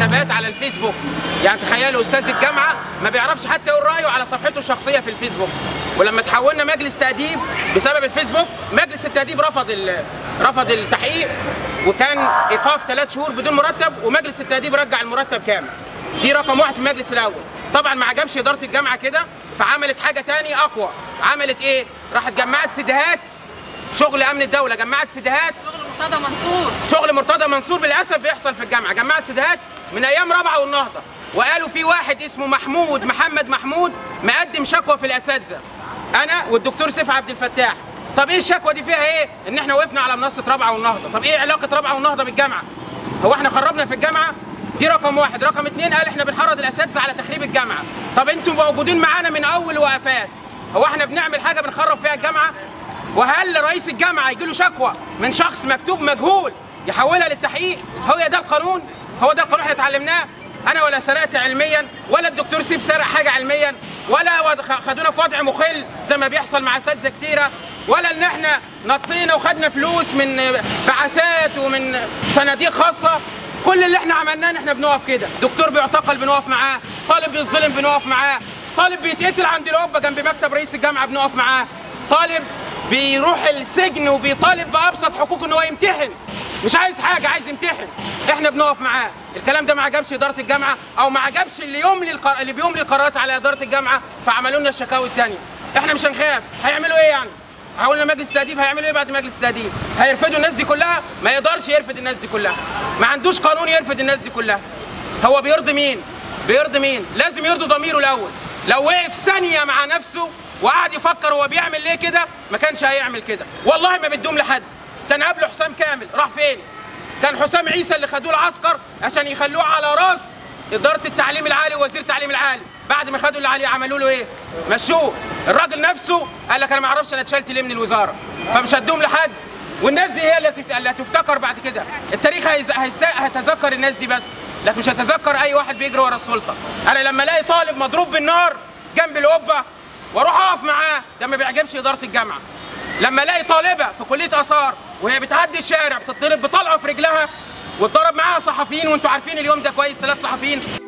حسابات على الفيسبوك يعني تخيلوا استاذ الجامعه ما بيعرفش حتى يقول رايه على صفحته الشخصيه في الفيسبوك ولما تحولنا مجلس تاديب بسبب الفيسبوك مجلس التاديب رفض ال- رفض التحقيق وكان ايقاف ثلاث شهور بدون مرتب ومجلس التاديب رجع المرتب كامل دي رقم واحد في المجلس الاول طبعا ما عجبش اداره الجامعه كده فعملت حاجه تاني اقوى عملت ايه راحت جمعت سيديهات شغل امن الدوله جمعت سيديهات شغل مرتضى منصور شغل مرتضى منصور للاسف بيحصل في الجامعه جمعت سيديهات من ايام رابعه والنهضه وقالوا في واحد اسمه محمود محمد محمود مقدم شكوى في الاساتذه انا والدكتور سيف عبد الفتاح طب ايه الشكوى دي فيها ايه ان احنا وقفنا على منصه رابعه والنهضه طب ايه علاقه رابعه والنهضه بالجامعه هو احنا خربنا في الجامعه دي رقم واحد رقم اتنين قال احنا بنحرض الاساتذه على تخريب الجامعه طب انتوا موجودين معانا من اول وقفات هو احنا بنعمل حاجه بنخرب فيها الجامعه وهل رئيس الجامعه يجي له شكوى من شخص مكتوب مجهول يحولها للتحقيق هو ده القانون هو ده القانون احنا اتعلمناه انا ولا سرقت علميا ولا الدكتور سيف سرق حاجه علميا ولا ود- خ- خدونا في وضع مخل زي ما بيحصل مع اساتذه كتيره ولا ان احنا نطينا وخدنا فلوس من بعثات ومن صناديق خاصه كل اللي احنا عملناه ان احنا بنقف كده دكتور بيعتقل بنقف معاه طالب بيتظلم بنقف معاه طالب بيتقتل عند القبه جنب مكتب رئيس الجامعه بنقف معاه طالب بيروح السجن وبيطالب بابسط حقوقه ان هو يمتحن مش عايز حاجه عايز يمتحن احنا بنقف معاه الكلام ده ما عجبش اداره الجامعه او ما عجبش اللي يملي القر... اللي بيملي القرارات على اداره الجامعه فعملوا لنا الشكاوي الثانيه احنا مش هنخاف هيعملوا ايه يعني حاولنا مجلس تأديب هيعملوا ايه بعد مجلس تأديب؟ هيرفدوا الناس دي كلها؟ ما يقدرش يرفد الناس دي كلها. ما عندوش قانون يرفد الناس دي كلها. هو بيرضي مين؟ بيرضي مين؟ لازم يرضي ضميره الأول. لو وقف ثانية مع نفسه وقعد يفكر هو بيعمل ليه كده ما كانش هيعمل كده. والله ما بدهم لحد. كان قبله حسام كامل راح فين؟ كان حسام عيسى اللي خدوه العسكر عشان يخلوه على راس إدارة التعليم العالي ووزير التعليم العالي بعد ما خدوا اللي عليه عملوا له ايه؟ مشوه الراجل نفسه قال لك انا ما اعرفش انا اتشلت ليه من الوزاره فمش هدوم لحد والناس دي هي اللي هتفت- اللي هتفتكر بعد كده التاريخ هيز... هيست... هيتذكر الناس دي بس لكن مش هيتذكر اي واحد بيجري ورا السلطه انا لما الاقي طالب مضروب بالنار جنب القبه واروح اقف معاه ده ما بيعجبش اداره الجامعه لما الاقي طالبه في كليه اثار وهي بتعدي الشارع بتضرب بطلقه في رجلها واتضرب معاها صحفيين وانتوا عارفين اليوم ده كويس ثلاث صحفيين